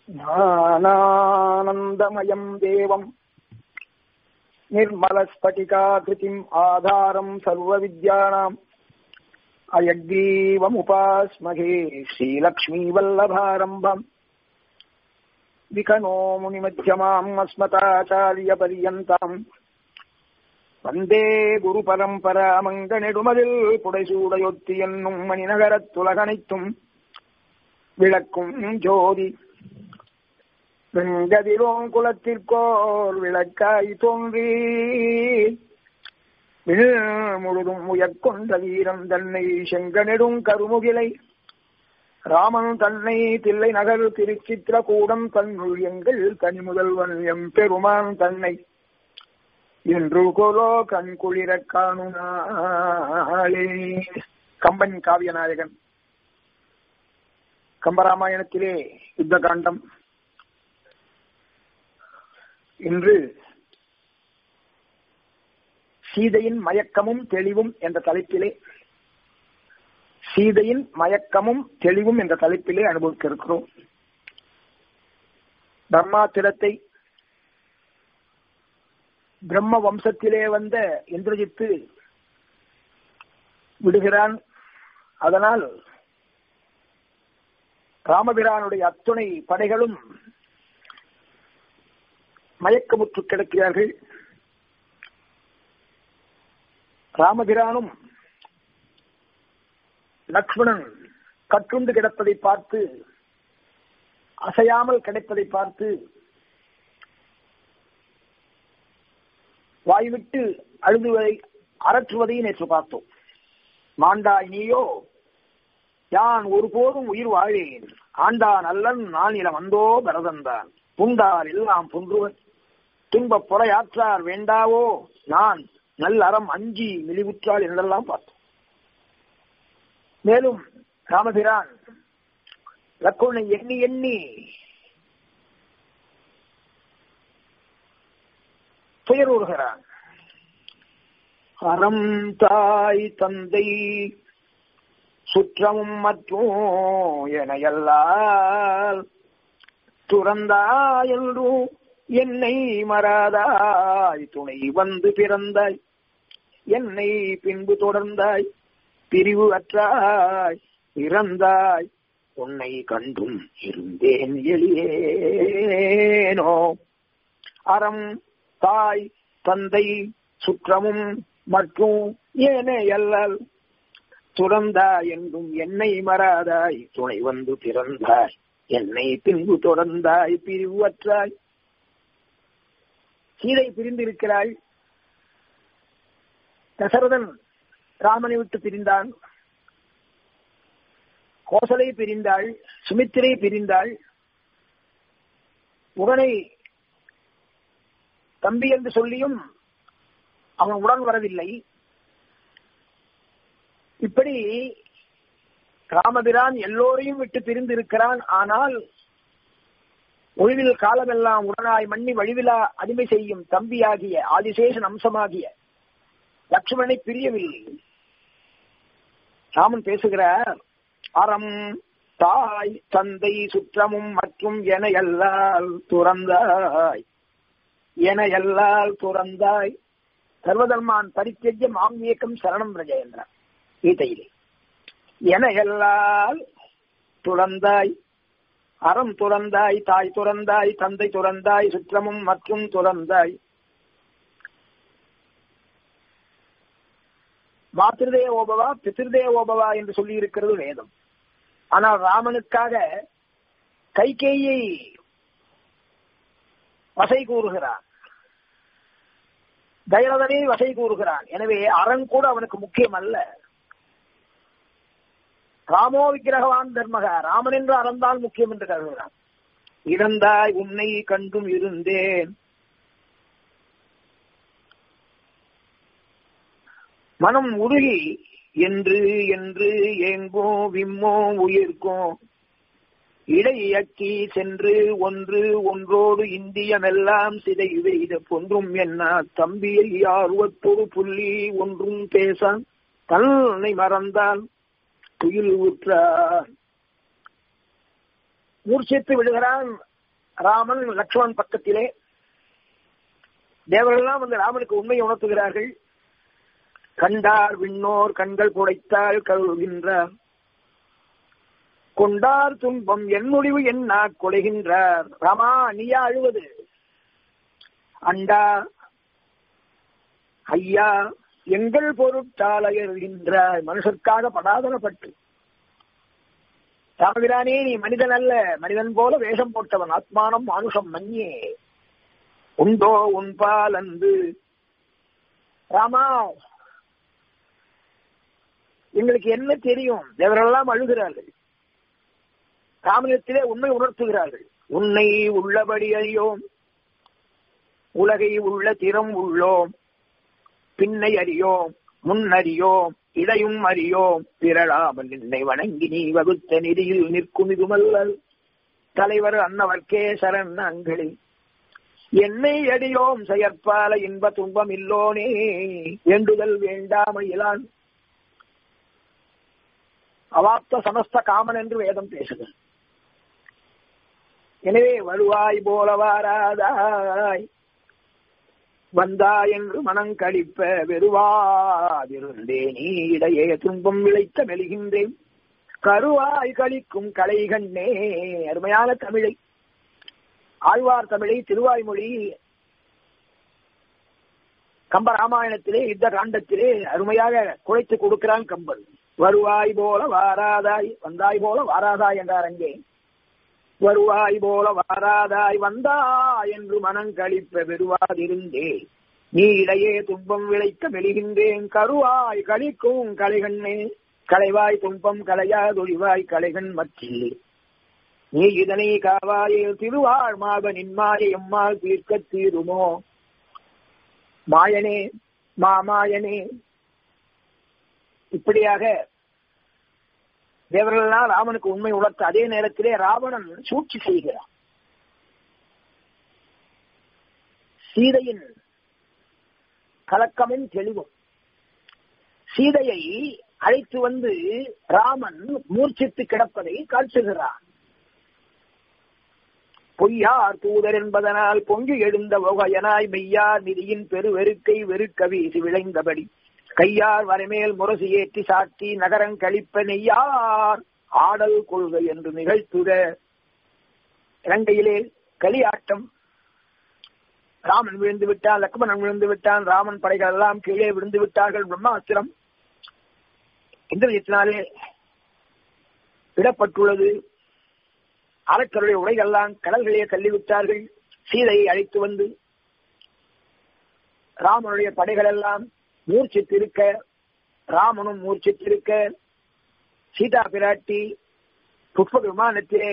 ज्ञानानन्दमयम् देवम् निर्मलस्फटिकाकृतिम् आधारम् सर्वविद्यानाम् अयग्रीवमुपास्महे श्रीलक्ष्मीवल्लभारम्भम् विकनो मुनिमध्यमाम् अस्मताचार्यपर्यन्ताम् வந்தே குரு பரம்பரா மங்கநெடுமதில் புடைசூடையொத்தி என்னும் மணிநகரத் துலகனைத்தும் விளக்கும் ஜோதி வெங்கதிரோம் குலத்திற்கோர் விளக்காய் தோன்றி விழ் முழுதும் உயர்கொண்ட வீரன் தன்னை செங்கனெடும் கருமுகிலை ராமன் தன்னை தில்லை நகர் திருச்சித்திரகூடம் தன்னுள் எங்கள் தனி முதல்வன் எம் பெருமான் தன்னை என்று கோலோ கண் குளிர காணுனாளே கம்பன் காவியநாயகன் கம்பராமாயணத்திலே யுத்த காண்டம் இன்று சீதையின் மயக்கமும் தெளிவும் என்ற தலைப்பிலே சீதையின் மயக்கமும் தெளிவும் என்ற தலைப்பிலே அனுபவிக்க இருக்கிறோம் தர்மாத்திரத்தை பிரம்ம வம்சத்திலே வந்த இந்திரஜித்து விடுகிறான் அதனால் ராமபிரானுடைய அத்துணை படைகளும் மயக்கமுற்று கிடக்கிறார்கள் ராமபிரானும் லக்ஷ்மணன் கற்றுண்டு கிடப்பதை பார்த்து அசையாமல் கிடைப்பதை பார்த்து வாய்விட்டு அழுதுவதை அரற்றுவதை நேற்று பார்த்தோம் மாண்டாய் நீயோ யான் ஒருபோதும் உயிர் வாழேன் ஆண்டான் அல்லன் நான் இல வந்தோ பரதந்தான் புண்டார் எல்லாம் புன்றுவன் துன்பப் புறையாற்றார் வேண்டாவோ நான் நல்ல அறம் அஞ்சி மெலிவுற்றாள் என்றெல்லாம் பார்த்தோம் மேலும் ராமபிரான் லக்குனை எண்ணி எண்ணி துயரூறுகிறான் அறம் தாய் தந்தை சுற்றமும் மற்றும் எனையல்லால் துறந்தாய் என்றும் என்னை மறாதாய் துணை வந்து பிறந்தாய் என்னை பின்பு தொடர்ந்தாய் பிரிவு அற்றாய் இறந்தாய் உன்னை கண்டும் இருந்தேன் எளியேனோ அறம் தாய் தந்தை சுற்றமும் மற்றும் ஏனே அல்லல் துறந்தாய் என்றும் என்னை மறாதாய் துணை வந்து பிறந்தாய் என்னை பின்பு தொடர்ந்தாய் பிரிவற்றாய் சீதை பிரிந்திருக்கிறாள் தசரதன் ராமனை விட்டு பிரிந்தான் கோசலை பிரிந்தாள் சுமித்திரை பிரிந்தாள் உடனே தம்பி என்று சொல்லியும் அவன் உடன் வரவில்லை இப்படி ராமபிரான் எல்லோரையும் விட்டு பிரிந்து இருக்கிறான் ஆனால் ஒழிவில் காலமெல்லாம் உடனாய் மண்ணி வழிவிலா அடிமை செய்யும் தம்பியாகிய ஆதிசேஷன் அம்சமாகிய லட்சுமணனை பிரியவில்லை ராமன் பேசுகிறார் அறம் தாய் தந்தை சுற்றமும் மற்றும் என எல்லால் துறந்தாய் என எல்லால் துறந்தாய் சர்வதர்மான் பரித்தெஜ்ய மாம் இயக்கம் சரணம் ரஜ என்றார் கீதையிலே என எல்லால் துறந்தாய் அறம் துறந்தாய் தாய் துறந்தாய் தந்தை துறந்தாய் சுற்றமும் மற்றும் துறந்தாய் மாத்திருதே ஓபவா பிதிருதே ஓபவா என்று சொல்லி இருக்கிறது வேதம் ஆனால் ராமனுக்காக கைகேயை வசை கூறுகிறான் தயரதனை வசை கூறுகிறான் எனவே அரண் கூட அவனுக்கு முக்கியம் அல்ல ராமோ விக்கிரகவான் தர்மக ராமன் என்று அறந்தான் முக்கியம் என்று கருதுகிறான் இறந்தாய் உன்னை கண்டும் இருந்தேன் மனம் உருகி என்று என்று ஏங்கோ விம்மோ உயிர்க்கும் இடையக்கி சென்று ஒன்று ஒன்றோடு இந்தியமெல்லாம் சிதை வெய்த பொன்றும் என்ன தம்பியை ஆர்வத்தொரு புள்ளி ஒன்றும் பேசான் தன்னை மறந்தான் துயில் உற்றான் மூர்ச்சித்து விடுகிறான் ராமன் லக்ஷ்மணன் பக்கத்திலே தேவர்கள்லாம் வந்து ராமனுக்கு உண்மையை உணர்த்துகிறார்கள் கண்டார் விண்ணோர் கண்கள் புடைத்தால் கழுகின்றார் கொண்டார் துன்பம் என் முடிவு என்ன கொலைகின்றார் ராமா நீயா அழுவது அண்டா ஐயா எங்கள் பொருட்டால் அயர்கின்றாய் மனுஷருக்காக படாதனப்பட்டு ராமபிரானே நீ மனிதன் அல்ல மனிதன் போல வேஷம் போட்டவன் ஆத்மானம் மானுஷம் மன்யே உண்டோ உன்பால் அன்பு ராமா எங்களுக்கு என்ன தெரியும் தேவரெல்லாம் அழுகிறார்கள் ராமனிடத்திலே உண்மை உணர்த்துகிறார்கள் உன்னை உள்ளபடி அறியோம் உலகை உள்ள திறம் உள்ளோம் பின்னை அறியோம் முன் அறியோம் இடையும் அறியோம் பிறழாமல் நின்னை வணங்கி நீ வகுத்த நிதியில் நிற்கும் இதுமல்லல் தலைவர் அன்னவர்க்கே சரண் அங்களே என்னை அடியோம் செயற்பால இன்ப துன்பம் இல்லோனே வேண்டுதல் வேண்டாமையிலான் அவாப்த சமஸ்த காமன் என்று வேதம் பேசுகிறது எனவே வருவாய் போல வாராதாய் வந்தாய் என்று மனம் கழிப்ப வெறுவாதிருந்தே நீ இடையே துன்பம் விளைத்த மெழுகின்றேன் கருவாய் கழிக்கும் கலை கண்ணே அருமையான தமிழை ஆழ்வார் தமிழை திருவாய்மொழி கம்ப ராமாயணத்திலே யுத்த காண்டத்திலே அருமையாக குழைத்து கொடுக்கிறான் கம்பன் வருவாய் போல வாராதாய் வந்தாய் போல வாராதாய் என்றார் அங்கே வருவாய் போல வாராதாய் வந்தாய் என்று மனம் கழிப்ப பெறுவாதிருந்தே நீ இடையே துன்பம் விளைக்க மெழுகின்றேன் கருவாய் கழிக்கும் கலைகண்ணே களைவாய் துன்பம் கலையாதொழிவாய் கலைகண் மற்றில்லை நீ இதனை காவாயே திருவாழ் மாக நின்மாய எம்மாள் தீர்க்க தீருமோ மாயனே மாமாயனே இப்படியாக தேவர்களெல்லாம் ராமனுக்கு உண்மை உணர்த்த அதே நேரத்திலே ராவணன் சூழ்ச்சி செய்கிறான் சீதையின் கலக்கமும் தெளிவும் சீதையை அழைத்து வந்து ராமன் மூர்ச்சித்து கிடப்பதை காட்டுகிறான் பொய்யார் தூதர் என்பதனால் பொங்கி எழுந்த வகையனாய் மெய்யார் நிதியின் பெருவெருக்கை வெறுக்க வீசி விளைந்தபடி கையார் வரமேல் முரசு ஏற்றி சாட்டி நகரம் கழிப்ப நெய்யார் ஆடல் கொள்கை என்று நிகழ்த்துக இலங்கையிலே களியாட்டம் ராமன் விழுந்து விட்டான் லக்ஷ்மணன் விழுந்து விட்டான் ராமன் படைகள் எல்லாம் கீழே விழுந்து விட்டார்கள் பிரம்மாஸ்திரம் இந்திரஜித்தினாலே விடப்பட்டுள்ளது அரக்கருடைய உடைகள்லாம் கடல்களே தள்ளிவிட்டார்கள் சீதையை அழைத்து வந்து ராமனுடைய படைகள் எல்லாம் மூர்ச்சித்திருக்க ராமனும் மூர்ச்சித்திருக்க சீதா பிராட்டி புஷ்ப விமானத்திலே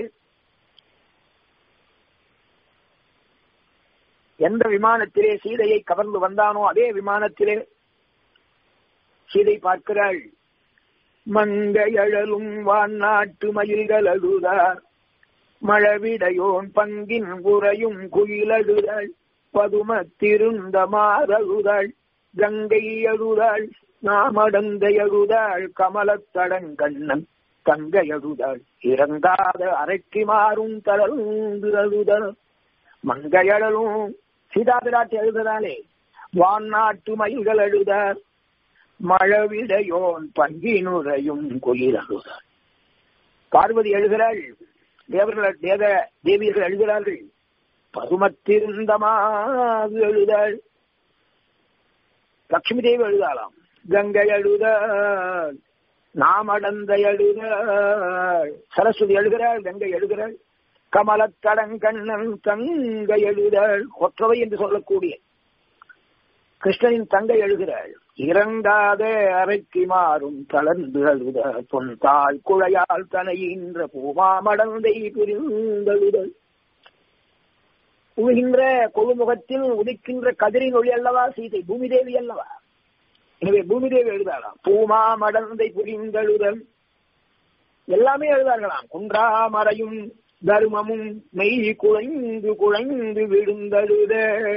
எந்த விமானத்திலே சீதையை கவர்ந்து வந்தானோ அதே விமானத்திலே சீதை பார்க்கிறாள் மங்கையழலும் வான்னாட்டு மயில்கள் அழுதார் மழவிடையோன் பங்கின் உறையும் குயிலழுதாள் பதுமத்திருந்த மாறழுதாள் கங்கை அழுதாள் நாமடந்தை அழுதாள் கமலத்தடங்கண்ணன் தங்கை அழுதாள் இறங்காத அரைக்கு மாறும் தளர்ந்து அழுதாள் மங்கையழலும் சீதா பிராட்டி அழுததாலே வான்னாட்டு மயில்கள் அழுதார் மழவிடையோன் பங்கினுரையும் குயில் அழுதாள் பார்வதி எழுகிறாள் தேவர்கள் தேவ தேவியர்கள் எழுதுகிறார்கள் பதுமத்திருந்தமாக எழுதாள் லட்சுமி தேவி எழுதாளாம் கங்கை எழுதாள் நாம் அடந்த எழுதாள் சரஸ்வதி எழுகிறாள் கங்கை எழுகிறாள் கமலத்தடங்கண்ணன் தங்கை எழுதாள் கொற்றவை என்று சொல்லக்கூடிய கிருஷ்ணனின் தங்கை எழுகிறாள் இறங்காத அரைக்கு மாறும் தளர்ந்து அழுத பொன் தாழ் குழையால் தனையின்ற பூமாமடந்தை புரிந்தழுதல் உழுகின்ற கொழுமுகத்தில் உதிக்கின்ற கதிரின் ஒளி அல்லவா சீதை பூமி தேவி அல்லவா எனவே பூமி தேவி எழுதாளாம் பூமா மடந்தை புரிந்தழுதல் எல்லாமே எழுதார்களாம் குன்றா மறையும் தர்மமும் மெய் குழைந்து குழைந்து விழுந்தழுத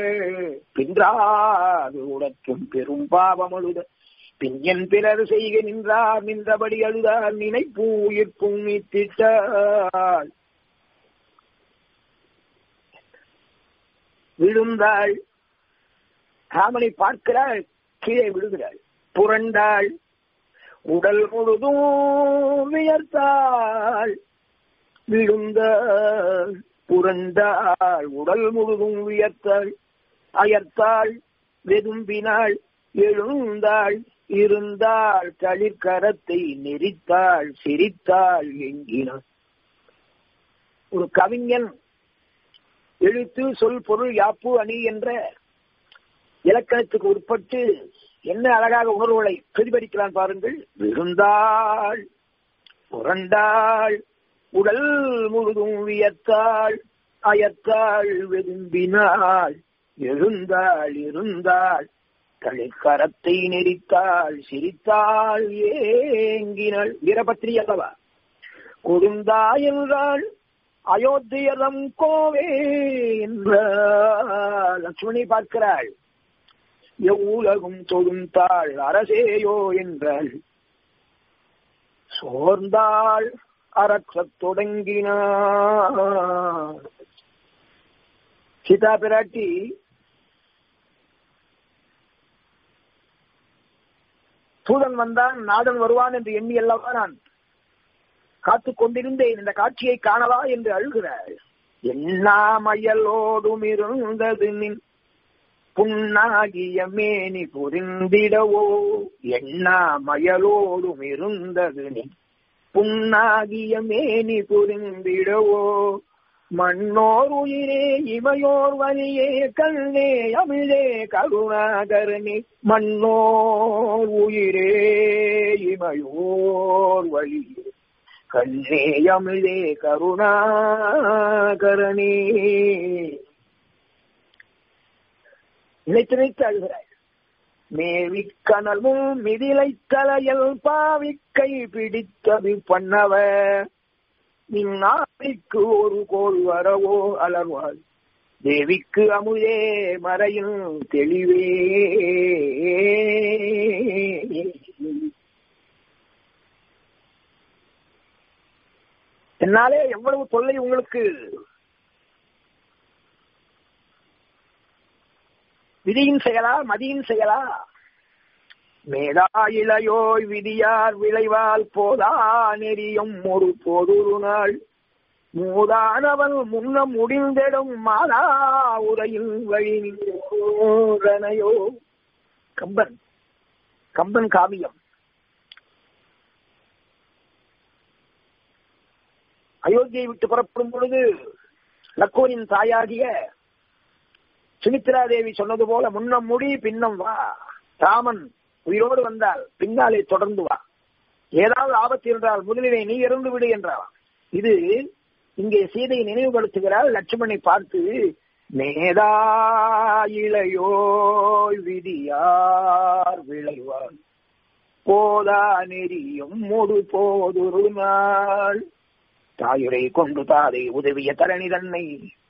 பின்றாது உடற்றும் பெரும் பாவம் அழுத பின்யன் பிறர் செய்க நின்றார் நின்றபடி அழுதார் நினைப்பு உயிர்ப்பும் நீத்திட்டாள் விழுந்தாள் ராமனை பார்க்கிறாள் கீழே விழுகிறாள் புரண்டாள் உடல் முழுதும் வியர்த்தாள் விழுந்தாள் புரண்டாள் உடல் முழுதும் வியர்த்தாள் அயர்த்தாள் வெதும்பினாள் எழுந்தாள் இருந்தாள் தளிர்கரத்தை நெறித்தாள் சிரித்தாள் எங்கினாள் ஒரு கவிஞன் எழுத்து சொல் பொருள் யாப்பு அணி என்ற இலக்கணத்துக்கு உட்பட்டு என்ன அழகாக உணர்வுகளை பிரதிபலிக்கிறான் பாருங்கள் விழுந்தாள் புரண்டாள் உடல் முழுதும் வியத்தாள் அயத்தாள் வெதும்பினாள் எழுந்தாள் இருந்தாள் கரைக்கரத்தை நெறித்தாள் சிரித்தாள் ஏங்கினாள் வீரபத்ரி அல்லவா கொடுந்தா என்றாள் அயோத்தியரம் கோவே என்ற லட்சுமணி பார்க்கிறாள் எவ்வுலகும் தொழுந்தாள் அரசேயோ என்றாள் சோர்ந்தாள் அறக்கத் தொடங்கினாள் சீதா பிராட்டி தூதன் வந்தான் நாதன் வருவான் என்று எண்ணி அல்லவா நான் காத்து கொண்டிருந்தேன் இந்த காட்சியை காணவா என்று அழுகிறாள் எண்ணாமயலோடும் இருந்தது நின் புண்ணாகிய மேனி புரிந்திடவோ எண்ணாமயலோடும் இருந்தது நின் புண்ணாகிய மேனி புரிந்திடவோ மண்ணோர் உயிரே இமையோர் வலியே கண்ணே அமிழே கருணாகரனே மண்ணோர் உயிரே இமையோர் வழியே கண்ணே அமிழே கருணாகரனே நினைத்து நினைத்து அழுகிறாள் மேவி கனல் முன் மிதிலை தலையல் பாவிக்கை பிடித்தது பண்ணவ இந்நாளைக்கு ஒரு கோல் வரவோ அலர்வாள் தேவிக்கு அமுதே மறையும் தெளிவே என்னாலே எவ்வளவு தொல்லை உங்களுக்கு விதியின் செயலா மதியின் செயலா மேதா இளையோய் விதியார் விளைவால் போதா நெறியும் ஒரு பொருள் நாள் மூதானவன் முன்ன முடிந்திடும் மாதா உரையில் வழி நின்றனையோ கம்பன் கம்பன் காவியம் அயோத்தியை விட்டு புறப்படும் பொழுது லக்கோனின் தாயாகிய சுமித்ரா தேவி சொன்னது போல முன்னம் முடி பின்னம் வா ராமன் உயிரோடு வந்தால் பின்னாலே தொடர்ந்து வா ஏதாவது ஆபத்து என்றால் முதலிலே நீ இறந்து விடு என்றாராம் இது இங்கே சீதையை நினைவுபடுத்துகிறாள் லட்சுமணனை பார்த்து மேதா இளையோ விதியார் விளைவார் போதா நெறியும் முடு போதொரு நாள் தாயுரை கொண்டு தாதை உதவிய தரணி தன்னை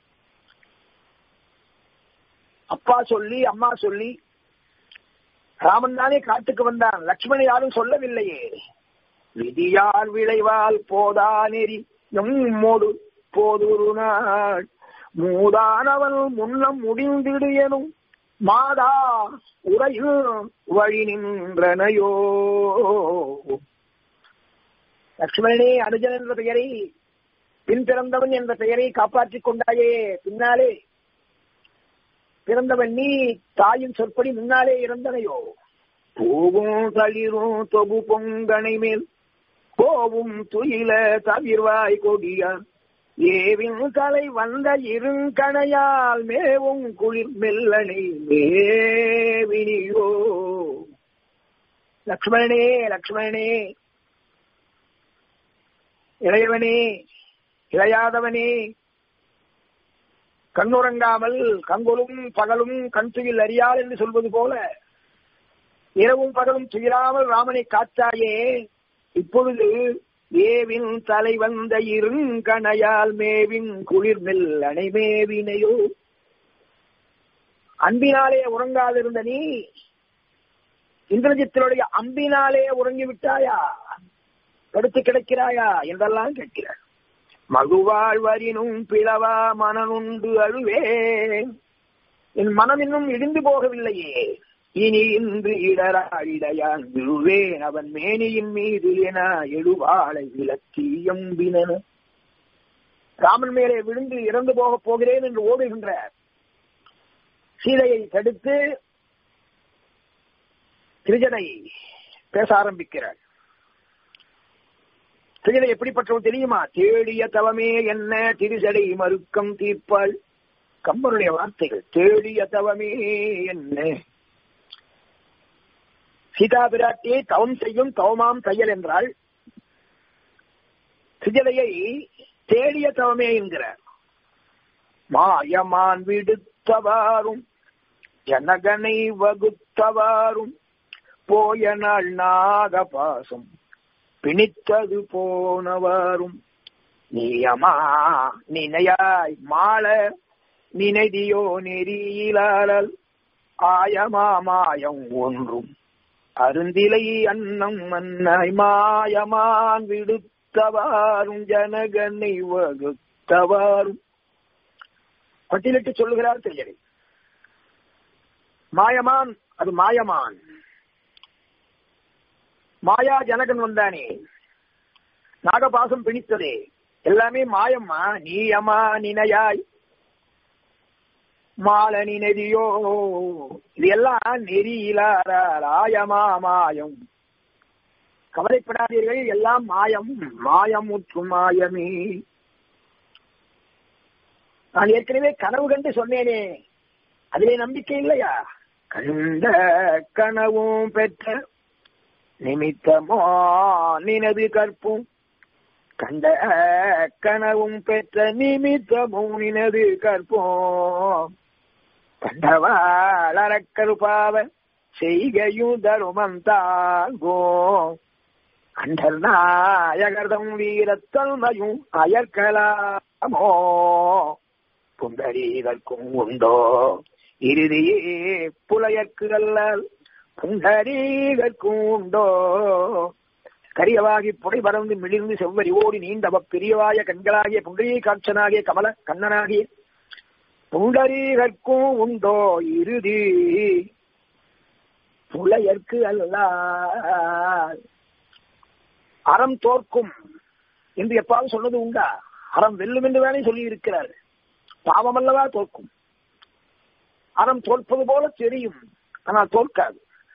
அப்பா சொல்லி அம்மா சொல்லி ராமன் தானே காட்டுக்கு வந்தான் லட்சுமணி யாரும் சொல்லவில்லையே விதியார் விளைவால் போதா நெறி எம்மோடு போதொரு நாள் மூதானவன் முன்னம் முடிந்திடு எனும் மாதா உரையும் வழி நின்றனையோ லட்சுமணனே அனுஜன் என்ற பெயரை பின் பிறந்தவன் என்ற பெயரை காப்பாற்றிக் கொண்டாயே பின்னாலே பிறந்தவன் நீ தாயின் சொற்படி முன்னாலே இறந்தனையோ பூவும் தளிரும் தொகு பொங்கனை மேல் கோவும் துயில தவிர்வாய் கொடியா ஏவின் தலை வந்த இருங்கணையால் மேவும் குளிர் மெல்லனை மேவினியோ லக்ஷ்மணனே லக்ஷ்மணனே இளையவனே இளையாதவனே கண்ணுறங்காமல் கங்கொலும் பகலும் கண் துயில் அறியாள் என்று சொல்வது போல இரவும் பகலும் துயிராமல் ராமனை காத்தாயே இப்பொழுது ஏவின் தலை வந்த இருங்கணையால் மேவின் குளிர் மெல் அணைமேவினையோ அன்பினாலே உறங்காதிருந்த நீ இந்திரஜித்தினுடைய அம்பினாலே உறங்கி விட்டாயா படுத்து கிடக்கிறாயா என்றெல்லாம் கேட்கிறார் மகுவாழ் வரினும் பிளவா மனனுண்டு அழுவேன் என் மனம் இன்னும் இடிந்து போகவில்லையே இனி இன்று இடராடிடையான் விழுவேன் அவன் மேனியின் மீது என எழுவாளை விளக்கி எம்பினன ராமன் மேலே விழுந்து இறந்து போகப் போகிறேன் என்று ஓடுகின்ற சீதையை தடுத்து திருஜனை பேச ஆரம்பிக்கிறாள் திருஜனை எப்படிப்பட்டவன் தெரியுமா தேடிய தவமே என்ன திருசடை மறுக்கம் தீர்ப்பாள் கம்பனுடைய வார்த்தைகள் தேடிய தவமே என்ன சீதா பிராட்டியை தவம் செய்யும் தவமாம் தையல் என்றால் சிஜலையை தேடிய தவமே என்கிறார் மாயமான் விடுத்தவாறும் ஜனகனை வகுத்தவாறும் போய நாள் நாகபாசம் பிணித்தது போனவாறும் நீயமா நினையாய் மாள நினைதியோ நெறியிலாளல் ஆயமா மாயம் ஒன்றும் அருந்திலை அன்னம் மன்னாய் மாயமான் விடுத்தவாறும் ஜனகனை வகுத்தவாறும் பட்டியலிட்டு சொல்லுகிறார் தெரியலை மாயமான் அது மாயமான் மாயா ஜனகன் வந்தானே நாகபாசம் பிணித்ததே எல்லாமே மாயம்மா நீயமா நினையாய் மாலனி நெறியோ இது எல்லாம் நெறியிலாரால் ஆயமா மாயம் கவலைப்படாதீர்கள் எல்லாம் மாயம் மாயம் முற்று மாயமே நான் ஏற்கனவே கனவு கண்டு சொன்னேனே அதிலே நம்பிக்கை இல்லையா கண்ட கனவும் பெற்ற நிமித்தமோ நினது கற்பும் கண்ட கனவும் பெற்ற நிமித்தமும் நினது கற்போம் கண்டவாள் அறக்கருப்பாவ செய்கையும் தருமம் தாங்கோ அண்டர் நாயகர்தம் வீரத்தன்மையும் அயற்கலாமோ புண்டரீதற்கும் உண்டோ இறுதியே புலையற்கு அல்லல் புண்டரீதற்கும் உண்டோ கரியவாகி புடை பறந்து மிளிர்ந்து செவ்வரி ஓடி நீண்டவ பெரியவாய கண்களாகிய புண்டரீ காட்சனாகிய கமல கண்ணனாகிய புண்டரீகற்கும் உண்டோ இறுதி புலையற்கு அல்ல அறம் தோற்கும் என்று எப்பாவது சொன்னது உண்டா அறம் வெல்லும் என்று தானே சொல்லி இருக்கிறார் பாவம் அல்லவா தோற்கும் அறம் தோற்பது போல தெரியும் ஆனால் தோற்காது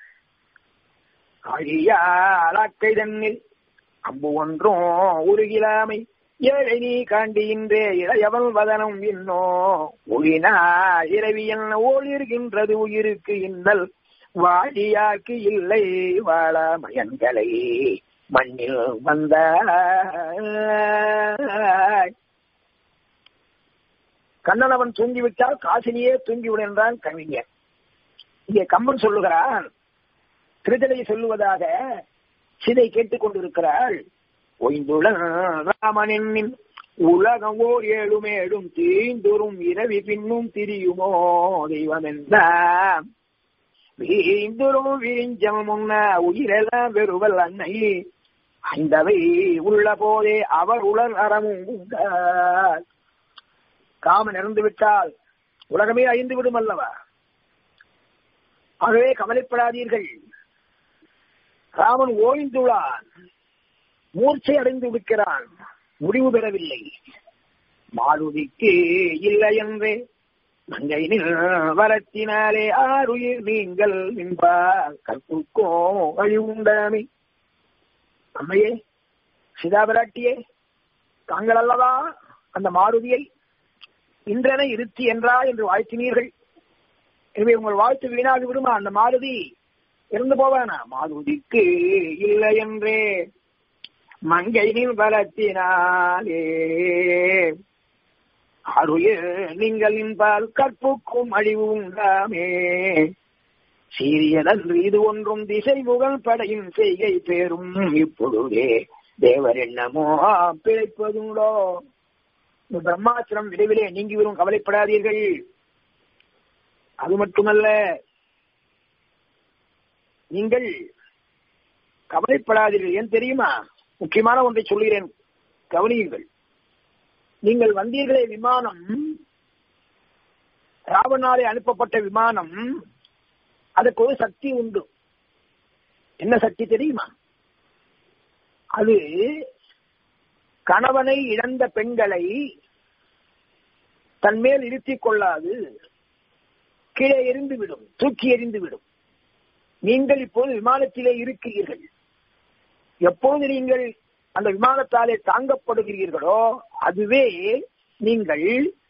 அழியாக்கை தன்னில் அம்பு ஒன்றும் உருகிலாமை ஏழை நீ காண்டியின்றே இளையவன் வதனம் இன்னோ ஒளினா இரவி என்ன ஒளிர்கின்றது உயிருக்கு இன்னல் வாழியாக்கு இல்லை வாழ மயன்களை மண்ணில் வந்த கண்ணன் அவன் தூங்கிவிட்டால் காசினியே தூங்கிவிடு என்றான் கவிஞர் இங்கே கம்பன் சொல்லுகிறான் திருதலை சொல்லுவதாக சிதை கேட்டுக் கொண்டிருக்கிறாள் ஒய்ந்துள்ள ராமனின் உலகம் ஓர் ஏழுமேடும் தீந்துரும் இரவி பின்னும் திரியுமோ தெய்வம் என்றான் வீந்துரும் வீஞ்சம் முன்ன உயிரெல்லாம் வெறுவல் அன்னை ஐந்தவை உள்ள போதே அவர் உலர் அறமும் உண்டார் காமன் இறந்து விட்டால் உலகமே அழிந்து விடும் அல்லவா ஆகவே கவலைப்படாதீர்கள் ராமன் ஓய்ந்துள்ளான் மூர்ச்சை அடைந்து விடுக்கிறான் முடிவு பெறவில்லை மாருதிக்கு இல்லை என்றே மங்கை வரத்தினாலே ஆறுயிர் நீங்கள் நின்பார் கற்புக்கோ வழி உண்டாமே அம்மையே சிதாபிராட்டியே தாங்கள் அல்லவா அந்த மாருதியை இன்றென இருத்தி என்றா என்று வாழ்த்தினீர்கள் எனவே உங்கள் வாழ்த்து வீணாகி விடுமா அந்த மாருதி இறந்து போவானா மாருதிக்கு இல்லை என்றே மங்கையின் பலத்தினாலே அருள் நீங்கள் நின்பால் கற்புக்கும் அழிவு உண்டாமே சீரியதன்று இது ஒன்றும் திசை புகழ் படையின் செய்கை பேரும் இப்பொழுதே தேவர் என்னமோ பிழைப்பதுண்டோ இந்த பிரம்மாத்திரம் விரைவிலே நீங்கிவிடும் கவலைப்படாதீர்கள் அது மட்டுமல்ல நீங்கள் கவலைப்படாதீர்கள் ஏன் தெரியுமா முக்கியமான ஒன்றை சொல்கிறேன் கவனியுங்கள் நீங்கள் வந்தீர்களே விமானம் ராவணாலே அனுப்பப்பட்ட விமானம் அதுக்கு ஒரு சக்தி உண்டு என்ன சக்தி தெரியுமா அது கணவனை இழந்த பெண்களை தன்மேல் இருத்திக் கொள்ளாது கீழே எரிந்து விடும் தூக்கி எறிந்து விடும் நீங்கள் இப்போது விமானத்திலே இருக்கிறீர்கள் எப்பொழுது நீங்கள் அந்த விமானத்தாலே தாங்கப்படுகிறீர்களோ அதுவே நீங்கள்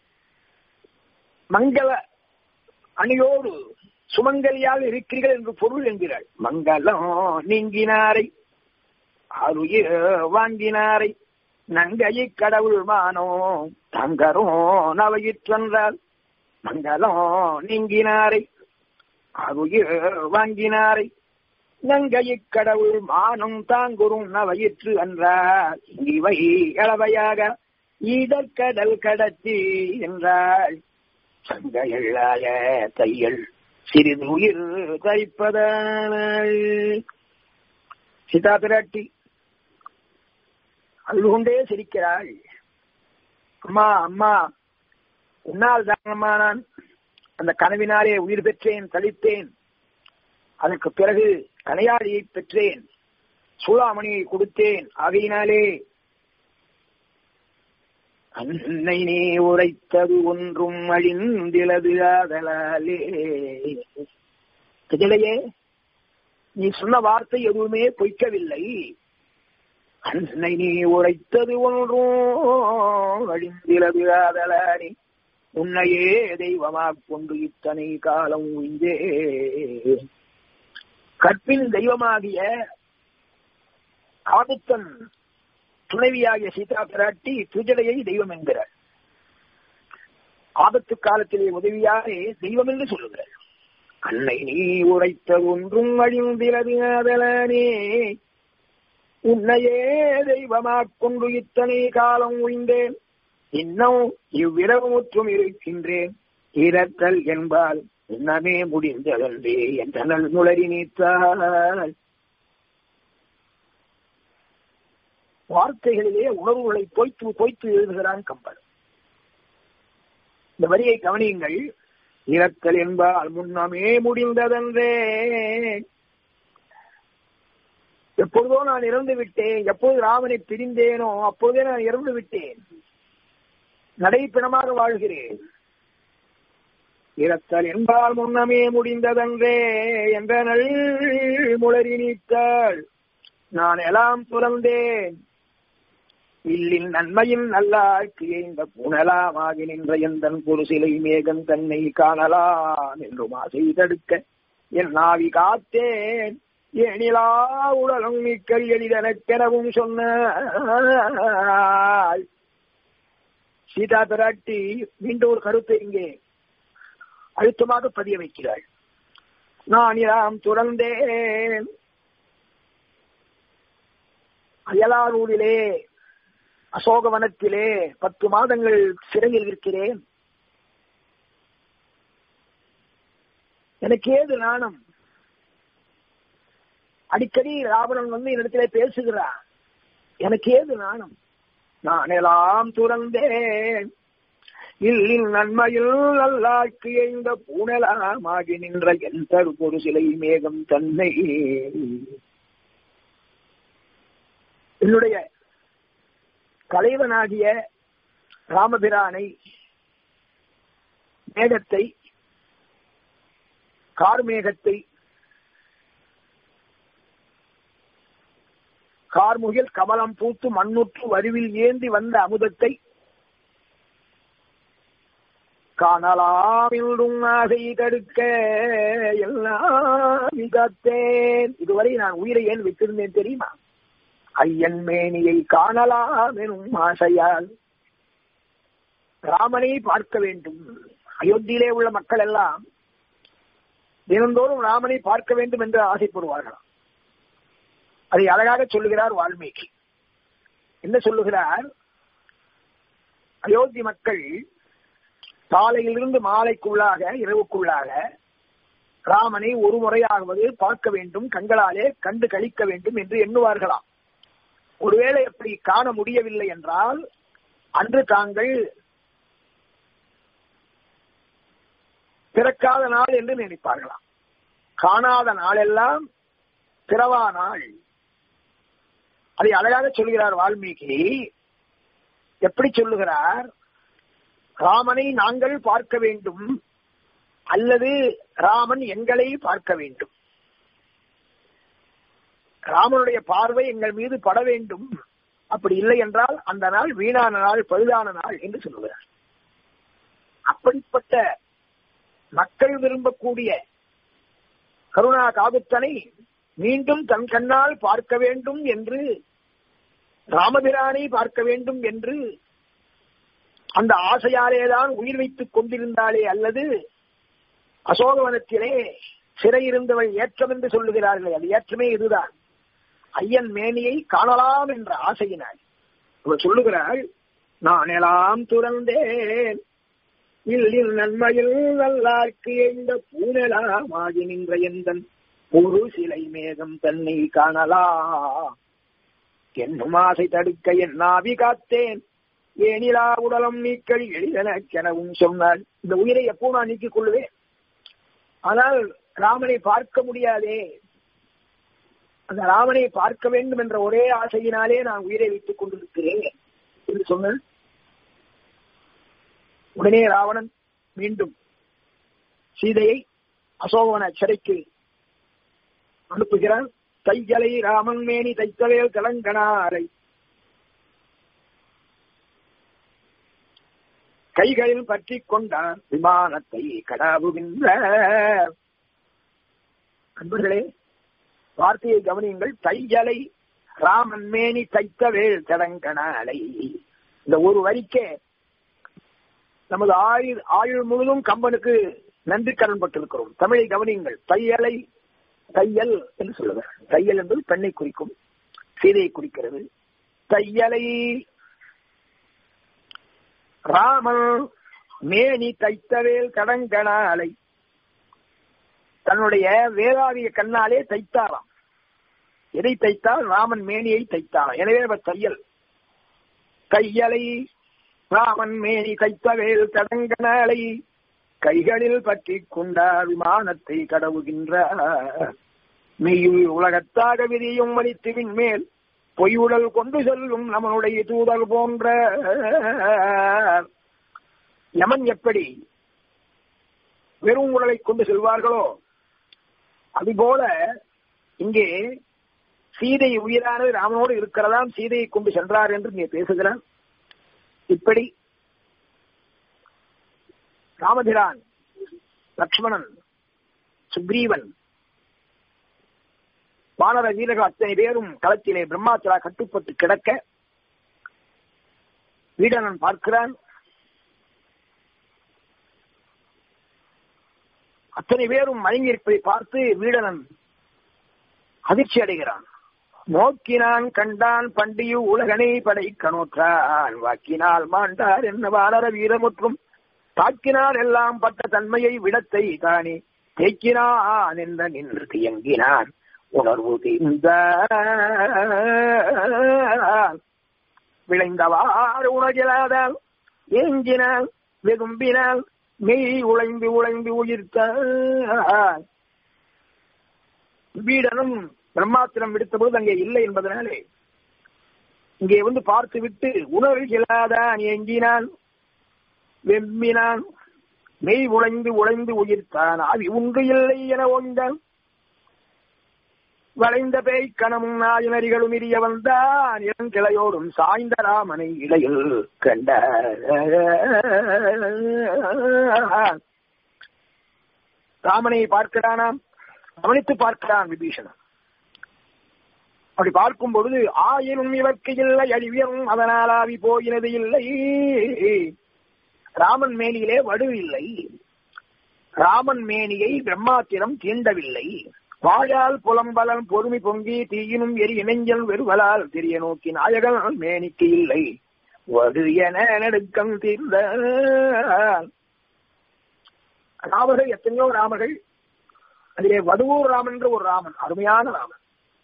மங்கள அணியோடு சுமங்கலியாக இருக்கிறீர்கள் என்று பொருள் என்கிறாள் மங்களம் நீங்கினாரை அருகில் வாங்கினாரை நங்கையை கடவுள் மானோ தங்கரும் நவையிற்றென்றால் மங்களம் நீங்கினாரை அருகில் வாங்கினாரை நங்கையை கடவுள் மானம் தாங்குறும் நவையிற்று என்றார் இவை அளவையாக ஈதற்கடல் கடத்தி என்றாள் சங்கையள்ளாய தையல் சிறிது உயிர் தைப்பதானாள் சீதா பிராட்டி அழுது கொண்டே சிரிக்கிறாள் அம்மா அம்மா உன்னால் தானம்மா நான் அந்த கனவினாலே உயிர் பெற்றேன் தளித்தேன் அதற்கு பிறகு கனையாளியை பெற்றேன் சூளாமணியை கொடுத்தேன் ஆகையினாலே அன்னை நீ உரைத்தது ஒன்றும் அழிந்திலது ஆதலாலே திகழையே நீ சொன்ன வார்த்தை எதுவுமே பொய்க்கவில்லை அன்னை நீ உரைத்தது ஒன்றும் அழிந்திலது ஆதலானே உன்னையே தெய்வமாக கொண்டு இத்தனை காலம் உயிந்தே கற்பின் தெய்வமாகிய ஆதித்தன் துணைவியாகிய சீதா பிராட்டி துஜலையை தெய்வம் என்கிறார் ஆபத்து காலத்திலே உதவியாரே தெய்வம் என்று சொல்லுகிறார் அன்னை நீ உரைத்த ஒன்றும் அழிந்திலது ஆதலானே உன்னையே தெய்வமாக் கொண்டு இத்தனை காலம் உய்ந்தேன் இன்னும் இவ்விரவு முற்றும் இருக்கின்றேன் இரத்தல் என்பால் இன்னமே முடிந்ததன்றே என்றனல் நுளறி நீத்தாள் வார்த்தைகளிலே உணர்வுகளை பொய்த்து பொய்த்து எழுதுகிறான் கம்பன் இந்த வரியை கவனியுங்கள் இறத்தல் என்பால் முன்னமே முடிந்ததன்றே எப்பொழுதோ நான் இறந்து விட்டேன் எப்போது ராமனை பிரிந்தேனோ அப்போதே நான் இறந்து விட்டேன் நடைப்பிணமாக வாழ்கிறேன் இறத்தல் என்பால் முன்னமே முடிந்ததன்றே என்ற நல் முளறி நீத்தாள் நான் எல்லாம் துறந்தேன் இல்லின் நன்மையின் நல்லாட்சி இந்த புனலாமாகி நின்ற எந்தன் ஒரு சிலை மேகன் தன்னை காணலாம் என்று மாசை தடுக்க என் நாவி காத்தேன் ஏனிலா உடலும் மிக்கல் எளிதனக்கெனவும் சொன்ன சீதா பிராட்டி மீண்டும் ஒரு கருத்தை இங்கே அழுத்தமாக பதிய வைக்கிறாள் நான் இராம் துறந்தேன் அயலாரூரிலே அசோகவனத்திலே பத்து மாதங்கள் சிறையில் இருக்கிறேன் எனக்கு ஏது நாணம் அடிக்கடி ராவணன் வந்து என்னிடத்திலே பேசுகிறான் எனக்கு ஏது நாணம் நான் எல்லாம் துறந்தேன் இல்லின் நன்மையில் நல்லாக்கு இந்த பூனலாமாகி நின்ற என் ஒரு சிலை மேகம் தன்னை என்னுடைய தலைவனாகிய ராமபிரானை மேகத்தை கார்மேகத்தை கார்முகில் கமலம் பூத்து மண்ணுற்று வடிவில் ஏந்தி வந்த அமுதத்தை காணலாம் என்றும் ஆசை தடுக்க எல்லாம் காத்தேன் இதுவரை நான் உயிரை ஏன் வைத்திருந்தேன் தெரியுமா ஐயன் மேனியை காணலாம் எனும் ஆசையால் ராமனை பார்க்க வேண்டும் அயோத்தியிலே உள்ள மக்கள் எல்லாம் தினந்தோறும் ராமனை பார்க்க வேண்டும் என்று ஆசைப்படுவார்களாம் அதை அழகாக சொல்லுகிறார் வால்மீகி என்ன சொல்லுகிறார் அயோத்தி மக்கள் காலையிலிருந்து மாலைக்குள்ளாக இரவுக்குள்ளாக ராமனை ஒரு முறையாவது பார்க்க வேண்டும் கண்களாலே கண்டு கழிக்க வேண்டும் என்று எண்ணுவார்களாம் ஒருவேளை அப்படி காண முடியவில்லை என்றால் அன்று தாங்கள் பிறக்காத நாள் என்று நினைப்பார்களாம் காணாத நாளெல்லாம் பிறவா நாள் அதை அழகாக சொல்கிறார் வால்மீகி எப்படி சொல்லுகிறார் ராமனை நாங்கள் பார்க்க வேண்டும் அல்லது ராமன் எங்களை பார்க்க வேண்டும் ராமனுடைய பார்வை எங்கள் மீது பட வேண்டும் அப்படி இல்லை என்றால் அந்த நாள் வீணான நாள் பழுதான நாள் என்று சொல்லுகிறார் அப்படிப்பட்ட மக்கள் விரும்பக்கூடிய கருணா காகுத்தனை மீண்டும் தன் கண்ணால் பார்க்க வேண்டும் என்று ராமபிரானை பார்க்க வேண்டும் என்று அந்த ஆசையாலேதான் உயிர் வைத்துக் கொண்டிருந்தாளே அல்லது அசோகவனத்திலே சிறையிருந்தவள் ஏற்றம் என்று சொல்லுகிறார்கள் அது ஏற்றமே இதுதான் ஐயன் மேனியை காணலாம் என்ற ஆசையினாள் அவள் சொல்லுகிறாள் நான் எல்லாம் துறந்தேன் இல்லில் நன்மையில் நல்லார்க்கு எந்த பூனலாமாகி நின்ற எந்தன் ஒரு சிலை மேகம் தன்னை காணலா என்னும் ஆசை தடுக்க என் நாவி காத்தேன் ஏனிலா உடலம் நீக்கள் எளிதனக்கெனவும் சொன்னாள் இந்த உயிரை எப்போ நான் நீக்கிக் கொள்ளுவேன் ஆனால் ராமனை பார்க்க முடியாதே அந்த ராமனை பார்க்க வேண்டும் என்ற ஒரே ஆசையினாலே நான் உயிரை வைத்துக் கொண்டிருக்கிறேன் என்று சொன்ன உடனே ராவணன் மீண்டும் சீதையை அசோகவன சிறைக்கு அனுப்புகிறான் தையலை ராமன் மேனி தைத்தவேல் கலங்கனாரை கைகளில் பற்றி கொண்டான் விமானத்தை கடாவுகின்ற அன்பர்களே வார்த்தையை கவனியுங்கள் தையலை ராமன் மேனி தைத்தவேல் தடங்கனாலை இந்த ஒரு வரிக்கே நமது ஆயுள் ஆயுள் முழுதும் கம்பனுக்கு நன்றி கடன் பட்டிருக்கிறோம் தமிழை கவனியுங்கள் தையலை தையல் என்று சொல்லுவார் தையல் என்பது பெண்ணை குறிக்கும் சீதையை குறிக்கிறது தையலை ராமன் மேனி தைத்தவேல் கடங்கனாலை தன்னுடைய வேதாவிய கண்ணாலே தைத்தாராம் எதை தைத்தால் ராமன் மேனியை தைத்தாராம் எனவே அவர் தையல் தையலை ராமன் மேனி தைத்தவேல் கடங்கனாலை கைகளில் பற்றி கொண்டார் விமானத்தை கடவுகின்ற மெய்யுள் உலகத்தாக விதியும் மலித்துவின் மேல் பொய்யுடல் கொண்டு செல்லும் நம்மளுடைய தூதர் போன்ற யமன் எப்படி வெறும் உடலை கொண்டு செல்வார்களோ அதுபோல இங்கே சீதை உயிரானது ராமனோடு இருக்கிறதாம் சீதையை கொண்டு சென்றார் என்று நீ பேசுகிறான் இப்படி ராமபிரான் லக்ஷ்மணன் சுக்ரீவன் வானர வீரர்கள் அத்தனை பேரும் களத்திலே பிரம்மாத்திரா கட்டுப்பட்டு கிடக்க வீடனன் பார்க்கிறான் அத்தனை பேரும் மயங்கியிருப்பதை பார்த்து வீடனன் அதிர்ச்சி அடைகிறான் நோக்கினான் கண்டான் பண்டியு உலகனை படைக்க நோற்றான் வாக்கினால் மாண்டார் என்ன வானர வீரமுற்றும் தாக்கினார் எல்லாம் பட்ட தன்மையை விடத்தை தானே தேக்கினான் என்ற நின்று தியங்கினான் உணர்வு தீர்ந்த விளைந்தவாறு உணர்கிறாதால் ஏங்கினால் வெகும்பினால் மெய் உழைந்து உழைந்து உயிர்த்த வீடனும் பிரம்மாத்திரம் விடுத்தபோது அங்கே இல்லை என்பதனாலே இங்கே வந்து பார்த்து விட்டு உணர்கிறாதான் ஏங்கினான் வெம்பினான் மெய் உழைந்து உழைந்து உயிர்த்தான் ஆவி உண்டு இல்லை என ஓய்ந்தான் வளைந்த பேய் கணமும் நாயினரிகளும் இரிய வந்தான் இளங்கிளையோடும் சாய்ந்த ராமனை இடையில் கண்ட ராமனை பார்க்கிறானாம் கவனித்து பார்க்கிறான் விபீஷணன் அப்படி பார்க்கும் பொழுது ஆயினும் இவர்க்கு இல்லை அழிவியும் அதனால் ஆவி போயினது இல்லை ராமன் மேனியிலே வடு இல்லை ராமன் மேனியை பிரம்மாத்திரம் தீண்டவில்லை வாயால் புலம்பலன் பொறுமை பொங்கி தீயினும் எரி இணைஞ்சல் வெறுவலால் தெரிய நோக்கி நாயகன் மேனிக்கு இல்லை வடு என நெடுக்கம் தீர்ந்த ராமர்கள் எத்தனையோ ராமர்கள் அதிலே வடுவூர் ராமன் என்ற ஒரு ராமன் அருமையான ராமன்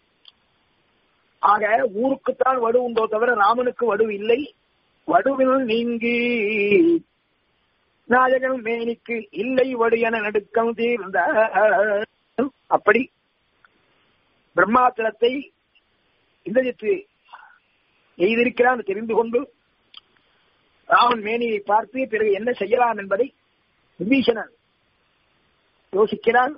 ஆக ஊருக்குத்தான் வடு உண்டோ தவிர ராமனுக்கு வடு இல்லை வடுவில் நீங்கி நாயகன் மேனிக்கு இல்லை வடியன நடுக்கம் தீர்ந்த அப்படி பிரம்மாத்திரத்தை இந்திரஜித்து எய்திருக்கிறான் தெரிந்து கொண்டு ராவன் மேனியை பார்த்து பிறகு என்ன செய்யலாம் என்பதை விபீஷணன் யோசிக்கிறான்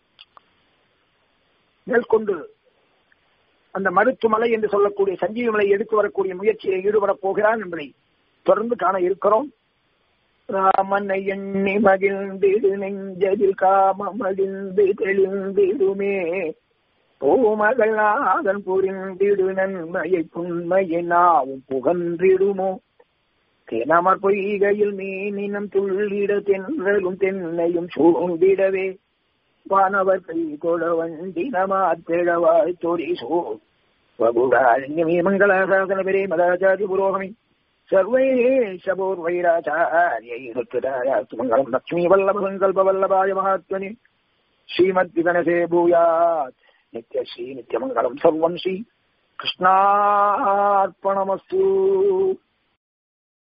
மேற்கொண்டு அந்த மருத்துவமலை என்று சொல்லக்கூடிய சஞ்சீவி மலை எடுத்து வரக்கூடிய முயற்சியில் ஈடுபடப் போகிறான் என்பதை தொடர்ந்து காண இருக்கிறோம் ராமனை எண்ணி மகிழ்ந்திடு நெஞ்சதில் காமம் அழிந்து தெளிந்திடுமே பூமகள் நாதன் புரிந்திடு நன்மையை புண்மையை நாவும் புகன்றிடுமோ தேனமர் பொய்கையில் மீனினம் துள்ளிட தென்றலும் தென்னையும் சூழ்ந்திடவே வானவர் கை கொட வண்டினமாத்திழவாய் தொரி சோ வகுடாரண்யமே மங்களாசாசன பெரே மதாச்சாரி புரோகமி सर्वैषभोर्वैराचार्यैरुत्तरायास्तु मङ्गलम् लक्ष्मीवल्लभसङ्कल्पवल्लभाय महात्मने श्रीमद्विगणसे भूयात् नित्यश्री नित्यमङ्गलम् सर्वम् श्री कृष्णार्पणमस्तु